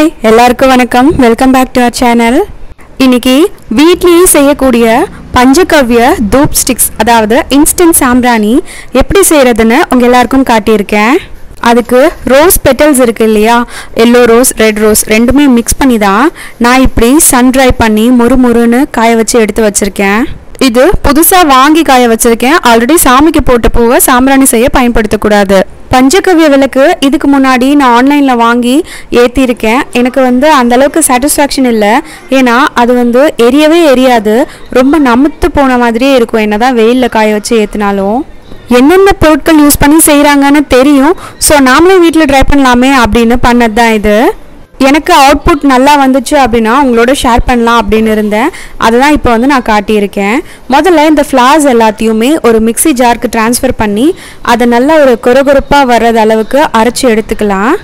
hi எல்லாருக்கும் வணக்கம் welcome back to our channel இன்னைக்கு வீட்லேயே செய்யக்கூடிய பஞ்சகவ்ய தூப் ஸ்டிக்ஸ் அதாவது இன்ஸ்டன்ட் சாம்பிராணி எப்படி செய்கிறதுன்னு உங்கள் எல்லாருக்கும் காட்டியிருக்கேன் அதுக்கு ரோஸ் பெட்டல்ஸ் இருக்கு இல்லையா எல்லோ ரோஸ் ரெட் ரோஸ் ரெண்டுமே மிக்ஸ் பண்ணி தான் நான் இப்படி சன் ட்ரை பண்ணி முறு முறுன்னு காய வச்சு எடுத்து வச்சுருக்கேன் இது புதுசாக வாங்கி காய வச்சிருக்கேன் ஆல்ரெடி சாமிக்கு போட்ட பூவை சாம்பிராணி செய்ய பயன்படுத்தக்கூடாது பஞ்சகவ்ய விளக்கு இதுக்கு முன்னாடி நான் ஆன்லைனில் வாங்கி ஏற்றிருக்கேன் எனக்கு வந்து அந்த அளவுக்கு சாட்டிஸ்ஃபேக்ஷன் இல்லை ஏன்னா அது வந்து எரியவே எரியாது ரொம்ப நமுத்து போன மாதிரியே இருக்கும் என்னதான் வெயிலில் காய வச்சு ஏற்றினாலும் என்னென்ன பொருட்கள் யூஸ் பண்ணி செய்கிறாங்கன்னு தெரியும் ஸோ நாமளே வீட்டில் ட்ரை பண்ணலாமே அப்படின்னு பண்ணது தான் இது எனக்கு அவுட்புட் நல்லா வந்துச்சு அப்படின்னா உங்களோட ஷேர் பண்ணலாம் அப்படின்னு இருந்தேன் அதை தான் இப்போ வந்து நான் காட்டியிருக்கேன் முதல்ல இந்த ஃப்ளார்ஸ் எல்லாத்தையுமே ஒரு மிக்ஸி ஜாருக்கு ட்ரான்ஸ்ஃபர் பண்ணி அதை நல்லா ஒரு கொரகொரப்பாக வர்றது அளவுக்கு அரைச்சி எடுத்துக்கலாம்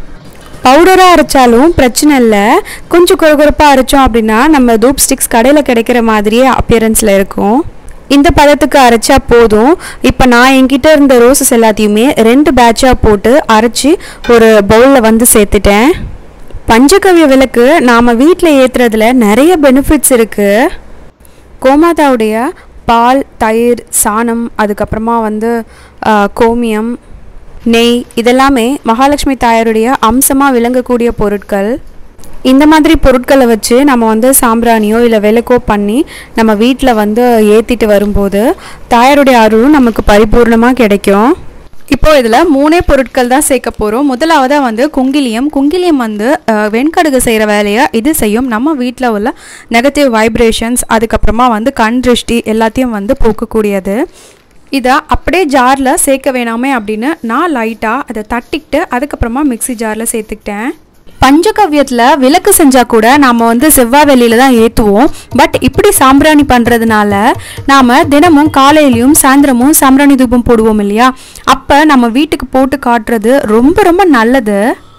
பவுடராக அரைச்சாலும் பிரச்சனை இல்லை கொஞ்சம் கொரகொரப்பாக அரைச்சோம் அப்படின்னா நம்ம தூப் ஸ்டிக்ஸ் கடையில் கிடைக்கிற மாதிரியே அப்பியரன்ஸில் இருக்கும் இந்த பதத்துக்கு அரைச்சா போதும் இப்போ நான் என்கிட்ட இருந்த ரோசஸ் எல்லாத்தையுமே ரெண்டு பேட்சாக போட்டு அரைச்சி ஒரு பவுலில் வந்து சேர்த்துட்டேன் பஞ்சகவ்ய விளக்கு நாம் வீட்டில் ஏற்றுறதுல நிறைய பெனிஃபிட்ஸ் இருக்குது கோமாதாவுடைய பால் தயிர் சாணம் அதுக்கப்புறமா வந்து ஆ, கோமியம் நெய் இதெல்லாமே மகாலட்சுமி தாயாருடைய அம்சமாக விளங்கக்கூடிய பொருட்கள் இந்த மாதிரி பொருட்களை வச்சு நம்ம வந்து சாம்பிராணியோ இல்லை விளக்கோ பண்ணி நம்ம வீட்டில் வந்து ஏற்றிட்டு வரும்போது தாயாருடைய அருளும் நமக்கு பரிபூர்ணமாக கிடைக்கும் இப்போ இதில் மூணே பொருட்கள் தான் சேர்க்க போகிறோம் முதலாவதாக வந்து குங்கிலியம் குங்கிலியம் வந்து அஹ், வெண்கடுகு செய்கிற வேலையை இது செய்யும் நம்ம வீட்டில் உள்ள நெகட்டிவ் வைப்ரேஷன்ஸ் அதுக்கப்புறமா வந்து கண் திருஷ்டி எல்லாத்தையும் வந்து போக்கக்கூடியது இதை அப்படியே ஜாரில் சேர்க்க வேணாமே அப்படின்னு நான் லைட்டாக அதை தட்டிக்கிட்டு அதுக்கப்புறமா மிக்ஸி ஜாரில் சேர்த்துக்கிட்டேன் பஞ்சகவ்யத்தில் விளக்கு செஞ்சால் கூட நாம் வந்து செவ்வாய் வெள்ளியில தான் ஏற்றுவோம் பட் இப்படி சாம்பிராணி பண்ணுறதுனால நாம் தினமும் காலையிலையும் சாயந்தரமும் சாம்பிராணி தூபம் போடுவோம் இல்லையா அப்போ நம்ம வீட்டுக்கு போட்டு காட்டுறது ரொம்ப ரொம்ப நல்லது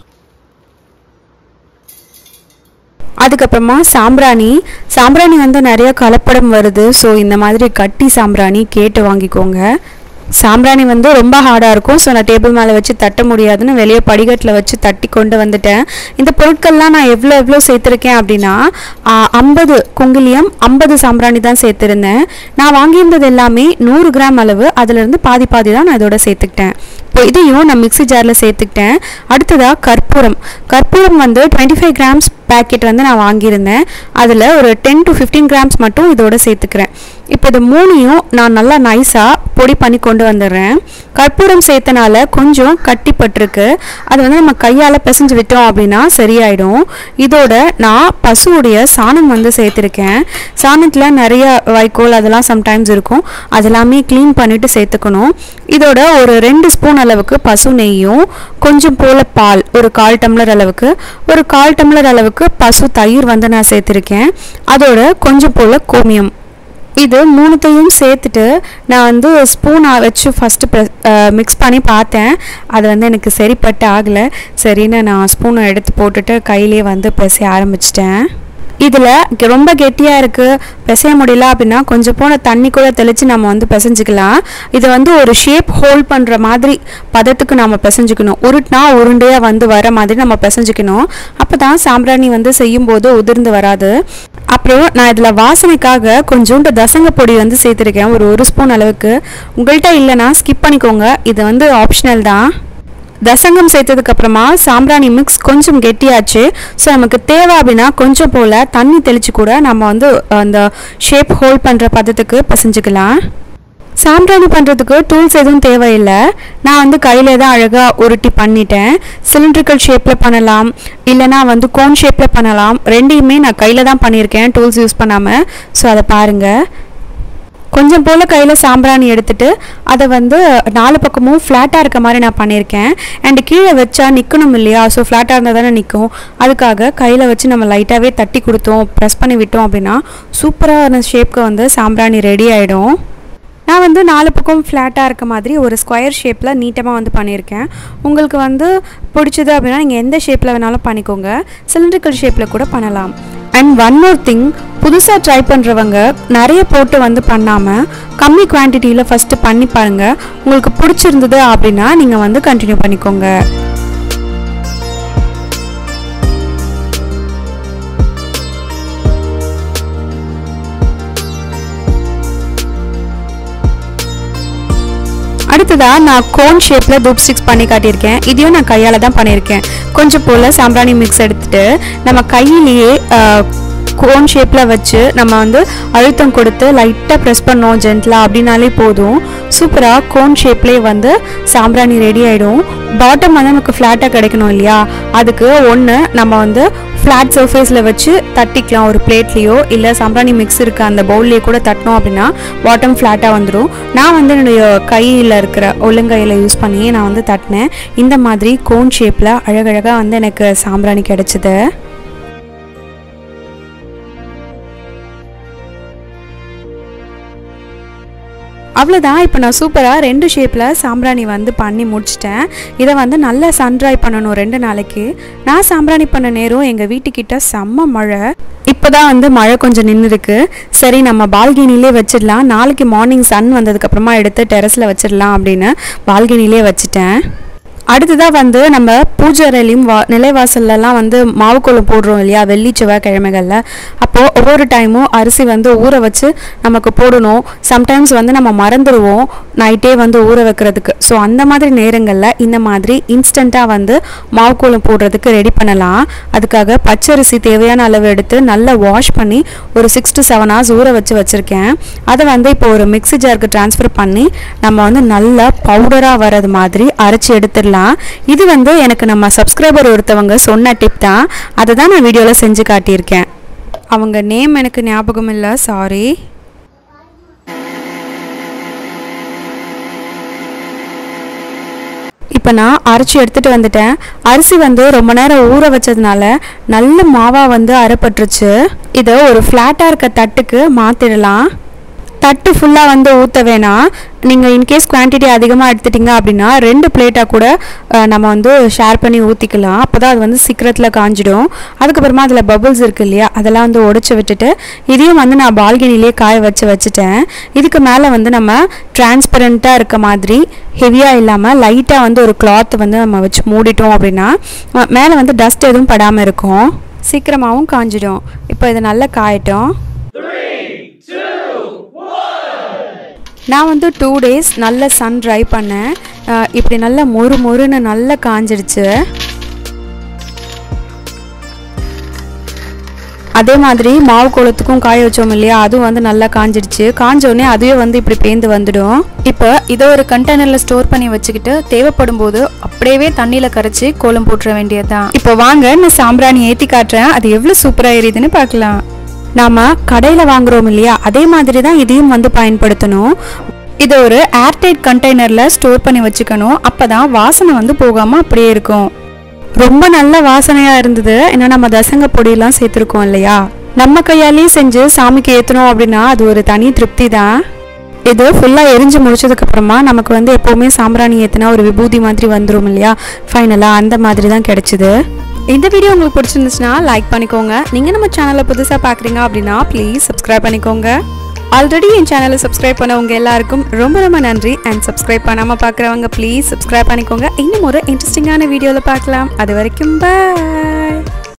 அதுக்கப்புறமா சாம்பிராணி சாம்பிராணி வந்து நிறைய கலப்படம் வருது ஸோ இந்த மாதிரி கட்டி சாம்பிராணி கேட்டு வாங்கிக்கோங்க சாம்பிராணி வந்து ரொம்ப ஹார்டாக இருக்கும் ஸோ நான் டேபிள் மேலே வச்சு தட்ட முடியாதுன்னு வெளியே படிக்கட்டில் வச்சு தட்டி கொண்டு வந்துட்டேன் இந்த பொருட்கள்லாம் நான் எவ்வளோ எவ்வளோ சேர்த்துருக்கேன் அப்படின்னா ஐம்பது குங்கிலியம் ஐம்பது சாம்பிராணி தான் சேர்த்துருந்தேன் நான் வாங்கியிருந்தது எல்லாமே நூறு கிராம் அளவு அதுலேருந்து பாதி பாதி தான் நான் இதோட சேர்த்துக்கிட்டேன் இப்போ இதையும் நான் மிக்ஸி ஜாரில் சேர்த்துக்கிட்டேன் அடுத்ததாக கற்பூரம் கற்பூரம் வந்து டுவெண்ட்டி ஃபைவ் கிராம்ஸ் பேக்கெட் வந்து நான் வாங்கியிருந்தேன் அதில் ஒரு டென் டு ஃபிஃப்டீன் கிராம்ஸ் மட்டும் இதோட சேர்த்துக்கிறேன் இப்போ இது மூணையும் நான் நல்லா நைஸாக பொடி பண்ணி கொண்டு வந்துடுறேன் கற்பூரம் சேர்த்தனால கொஞ்சம் கட்டிப்பட்டிருக்கு அது வந்து நம்ம கையால் பிசைஞ்சு விட்டோம் அப்படின்னா சரியாயிடும் இதோட நான் பசுவுடைய சாணம் வந்து சேர்த்துருக்கேன் சாணத்தில் நிறைய வைக்கோல் அதெல்லாம் சம்டைம்ஸ் இருக்கும் அதெல்லாமே க்ளீன் பண்ணிவிட்டு சேர்த்துக்கணும் இதோட ஒரு ரெண்டு ஸ்பூன் அளவுக்கு பசு நெய்யும் கொஞ்சம் போல் பால் ஒரு கால் டம்ளர் அளவுக்கு ஒரு கால் டம்ளர் அளவுக்கு பசு தயிர் வந்து நான் சேர்த்துருக்கேன் அதோட கொஞ்சம் போல் கோமியம் இது மூணுத்தையும் சேர்த்துட்டு நான் வந்து ஸ்பூன் வச்சு ஃபஸ்ட்டு மிக்ஸ் பண்ணி பார்த்தேன் அது வந்து எனக்கு சரிப்பட்டு ஆகலை சரின்னு நான் ஸ்பூனை எடுத்து போட்டுட்டு கையிலே வந்து பிசைய ஆரம்பிச்சிட்டேன் இதில் ரொம்ப கெட்டியாக இருக்குது பிசைய முடியல அப்படின்னா கொஞ்சம் போன தண்ணி கூட தெளித்து நம்ம வந்து பிசைஞ்சிக்கலாம் இது வந்து ஒரு ஷேப் ஹோல்ட் பண்ணுற மாதிரி பதத்துக்கு நம்ம பிசைஞ்சுக்கணும் உருட்டினா உருண்டையாக வந்து வர மாதிரி நம்ம பிசைஞ்சுக்கணும் அப்போ தான் சாம்பிராணி வந்து செய்யும்போது உதிர்ந்து வராது அப்புறம் நான் இதில் வாசனைக்காக கொஞ்சோண்டு தசங்க பொடி வந்து சேர்த்துருக்கேன் ஒரு ஒரு ஸ்பூன் அளவுக்கு உங்கள்கிட்ட இல்லைன்னா ஸ்கிப் பண்ணிக்கோங்க இது வந்து ஆப்ஷனல் தான் தசங்கம் சேர்த்ததுக்கு அப்புறமா சாம்பிராணி மிக்ஸ் கொஞ்சம் கெட்டியாச்சு ஸோ நமக்கு தேவை அப்படின்னா கொஞ்சம் போல் தண்ணி தெளித்து கூட நம்ம வந்து அந்த ஷேப் ஹோல்ட் பண்ணுற பதத்துக்கு பிசைஞ்சுக்கலாம் சாம்பிராணி பண்ணுறதுக்கு டூல்ஸ் எதுவும் தேவையில்லை நான் வந்து கையிலே தான் அழகாக உருட்டி பண்ணிட்டேன் சிலிண்ட்ரிக்கல் ஷேப்பில் பண்ணலாம் இல்லைனா வந்து கோன் ஷேப்பில் பண்ணலாம் ரெண்டையுமே நான் கையில் தான் பண்ணியிருக்கேன் டூல்ஸ் யூஸ் பண்ணாமல் ஸோ அதை பாருங்கள் கொஞ்சம் போல் கையில் சாம்பிராணி எடுத்துட்டு அதை வந்து நாலு பக்கமும் ஃப்ளாட்டாக இருக்க மாதிரி நான் பண்ணியிருக்கேன் அண்ட் கீழே வச்சா நிற்கணும் இல்லையா ஸோ ஃப்ளாட்டாக இருந்தால் தானே நிற்கும் அதுக்காக கையில் வச்சு நம்ம லைட்டாகவே தட்டி கொடுத்தோம் ப்ரெஸ் பண்ணி விட்டோம் அப்படின்னா சூப்பரான ஷேப்க்கு வந்து சாம்பிராணி ரெடி ஆகிடும் நான் வந்து நாலு பக்கம் ஃப்ளாட்டாக இருக்க மாதிரி ஒரு ஸ்கொயர் ஷேப்பில் நீட்டமாக வந்து பண்ணியிருக்கேன் உங்களுக்கு வந்து பிடிச்சது அப்படின்னா நீங்கள் எந்த ஷேப்பில் வேணாலும் பண்ணிக்கோங்க சிலிண்ட்ரிக்கல் ஷேப்பில் கூட பண்ணலாம் அண்ட் ஒன் மோர் திங் புதுசாக ட்ரை பண்ணுறவங்க நிறைய போட்டு வந்து பண்ணாமல் கம்மி குவான்டிட்டியில் ஃபஸ்ட்டு பண்ணி பாருங்கள் உங்களுக்கு பிடிச்சிருந்தது அப்படின்னா நீங்கள் வந்து கண்டினியூ பண்ணிக்கோங்க அடுத்ததாக நான் கோன் ஷேப்பில் தூப் ஸ்டிக்ஸ் பண்ணி காட்டியிருக்கேன் இதையும் நான் கையால் தான் பண்ணியிருக்கேன் கொஞ்சம் போல் சாம்பிராணி மிக்ஸ் எடுத்துட்டு நம்ம கையிலேயே கோன் ஷேப்பில் வச்சு நம்ம வந்து அழுத்தம் கொடுத்து லைட்டாக ப்ரெஸ் பண்ணோம் ஜென்டலாக அப்படின்னாலே போதும் சூப்பராக கோன் ஷேப்லேயே வந்து சாம்பிராணி ரெடி ஆகிடும் பாட்டம் வந்து நமக்கு ஃப்ளாட்டாக கிடைக்கணும் இல்லையா அதுக்கு ஒன்று நம்ம வந்து ஃப்ளாட் சர்ஃபேஸில் வச்சு தட்டிக்கலாம் ஒரு பிளேட்லேயோ இல்லை சாம்பிராணி மிக்ஸ் இருக்க அந்த பவுல்லையே கூட தட்டினோம் அப்படின்னா பாட்டம் ஃப்ளாட்டாக வந்துடும் நான் வந்து என்னுடைய கையில் இருக்கிற ஒழுங்கையில் யூஸ் பண்ணி நான் வந்து தட்டினேன் இந்த மாதிரி கோன் ஷேப்பில் அழகழகாக வந்து எனக்கு சாம்பிராணி கிடச்சிது அவ்வளோதான் இப்போ நான் சூப்பராக ரெண்டு ஷேப்பில் சாம்பிராணி வந்து பண்ணி முடிச்சிட்டேன் இதை வந்து நல்லா சன் ட்ரை பண்ணணும் ரெண்டு நாளைக்கு நான் சாம்பிராணி பண்ண நேரம் எங்கள் வீட்டுக்கிட்ட செம்ம மழை இப்போ தான் வந்து மழை கொஞ்சம் நின்று இருக்கு சரி நம்ம பால்கனிலே வச்சிடலாம் நாளைக்கு மார்னிங் சன் வந்ததுக்கப்புறமா எடுத்து டெரஸில் வச்சிடலாம் அப்படின்னு பால்கனிலே வச்சுட்டேன் அடுத்ததாக வந்து நம்ம பூஜை அறையிலையும் வா நிலைவாசல்லலாம் வந்து மாவு கோலம் போடுறோம் இல்லையா வெள்ளி செவ்வாய்க்கிழமைகளில் அப்போது ஒவ்வொரு டைமும் அரிசி வந்து ஊற வச்சு நமக்கு போடணும் சம்டைம்ஸ் வந்து நம்ம மறந்துடுவோம் நைட்டே வந்து ஊற வைக்கிறதுக்கு ஸோ அந்த மாதிரி நேரங்களில் இந்த மாதிரி இன்ஸ்டண்ட்டாக வந்து மாவு கோலம் போடுறதுக்கு ரெடி பண்ணலாம் அதுக்காக பச்சரிசி தேவையான அளவு எடுத்து நல்லா வாஷ் பண்ணி ஒரு சிக்ஸ் டு செவன் ஹவர்ஸ் ஊற வச்சு வச்சுருக்கேன் அதை வந்து இப்போ ஒரு மிக்ஸி ஜாருக்கு ட்ரான்ஸ்ஃபர் பண்ணி நம்ம வந்து நல்லா பவுடராக வர்றது மாதிரி அரைச்சி எடுத்துடலாம் இது வந்து எனக்கு நம்ம சப்ஸ்கிரைபர் ஒருத்தவங்க சொன்ன டிப் தான் அதை தான் நான் வீடியோவில் செஞ்சு காட்டியிருக்கேன் அவங்க நேம் எனக்கு ஞாபகம் இல்லை சாரி இப்போ நான் அரைச்சி எடுத்துகிட்டு வந்துட்டேன் அரிசி வந்து ரொம்ப நேரம் ஊற வச்சதுனால நல்ல மாவாக வந்து அரைப்பட்டுருச்சு இதை ஒரு ஃப்ளாட்டாக இருக்க தட்டுக்கு மாற்றிடலாம் தட்டு ஃபுல்லாக வந்து ஊற்ற வேணாம் நீங்கள் இன்கேஸ் குவான்டிட்டி அதிகமாக எடுத்துட்டிங்க அப்படின்னா ரெண்டு பிளேட்டாக கூட அஹ், நம்ம வந்து ஷேர் பண்ணி ஊற்றிக்கலாம் அப்போ தான் அது வந்து சீக்கிரத்தில் காஞ்சிடும் அதுக்கப்புறமா அதில் பபுள்ஸ் இருக்கு இல்லையா அதெல்லாம் வந்து உடச்சி விட்டுட்டு இதையும் வந்து நான் பால்கனிலே காய வச்சு வச்சுட்டேன் இதுக்கு மேலே வந்து நம்ம டிரான்ஸ்பரண்ட்டாக இருக்க மாதிரி ஹெவியாக இல்லாமல் லைட்டாக வந்து ஒரு கிளாத் வந்து நம்ம வச்சு மூடிட்டோம் அப்படின்னா அஹ், மேலே வந்து டஸ்ட் எதுவும் படாமல் இருக்கும் சீக்கிரமாகவும் காஞ்சிடும் இப்போ இது நல்லா காயட்டும் நான் வந்து டூ டேஸ் நல்ல சன் ட்ரை பண்ணேன் அஹ் இப்படி நல்லா மொறு மொறுன்னு நல்லா காஞ்சிடுச்சு அதே மாதிரி மாவு கோலத்துக்கும் காய வச்சோம் இல்லையா அதுவும் வந்து நல்லா காஞ்சிடுச்சு காஞ்ச உடனே அதுவே வந்து இப்படி பேந்து வந்துடும் இப்போ இதை ஒரு கண்டெய்னரில் ஸ்டோர் பண்ணி வச்சுக்கிட்டு தேவைப்படும் போது அப்படியே தண்ணியில் கரைச்சி கோலம் போட்டுற வேண்டியதுதான் இப்போ வாங்க நான் சாம்பிராணி ஏற்றி காட்டுறேன் அது எவ்வளோ சூப்பராக எரியுதுன்னு பார்க்கலாம் நாம கடையில் வாங்குறோம் இல்லையா அதே மாதிரி தான் இதையும் வந்து பயன்படுத்தணும் இதை ஒரு ஏர்டைட் கண்டெய்னரில் ஸ்டோர் பண்ணி வச்சுக்கணும் அப்போ தான் வாசனை வந்து போகாமல் அப்படியே இருக்கும் ரொம்ப நல்ல வாசனையாக இருந்தது ஏன்னா நம்ம தசங்க பொடியெல்லாம் சேர்த்துருக்கோம் இல்லையா நம்ம கையாலேயே செஞ்சு சாமிக்கு ஏற்றணும் அப்படின்னா அது ஒரு தனி திருப்தி தான் இது ஃபுல்லாக எரிஞ்சு முடிச்சதுக்கப்புறமா நமக்கு வந்து எப்போவுமே சாம்பிராணி ஏற்றினா ஒரு விபூதி மாதிரி வந்துடும் இல்லையா ஃபைனலாக அந்த மாதிரி தான் கிடைச்சிது இந்த வீடியோ உங்களுக்கு பிடிச்சிருந்துச்சுன்னா லைக் பண்ணிக்கோங்க நீங்கள் நம்ம சேனலை புதுசாக பார்க்குறீங்க அப்படின்னா ப்ளீஸ் சப்ஸ்கிரைப் பண்ணிக்கோங்க ஆல்ரெடி என் சேனலை சப்ஸ்கிரைப் பண்ணவங்க எல்லாருக்கும் ரொம்ப ரொம்ப நன்றி அண்ட் சப்ஸ்கிரைப் பண்ணாமல் பார்க்குறவங்க ப்ளீஸ் சப்ஸ்கிரைப் பண்ணிக்கோங்க இன்னும் ஒரு இன்ட்ரெஸ்டிங்கான வீடியோவில் பார்க்கலாம் அது வரைக்கும் பாய்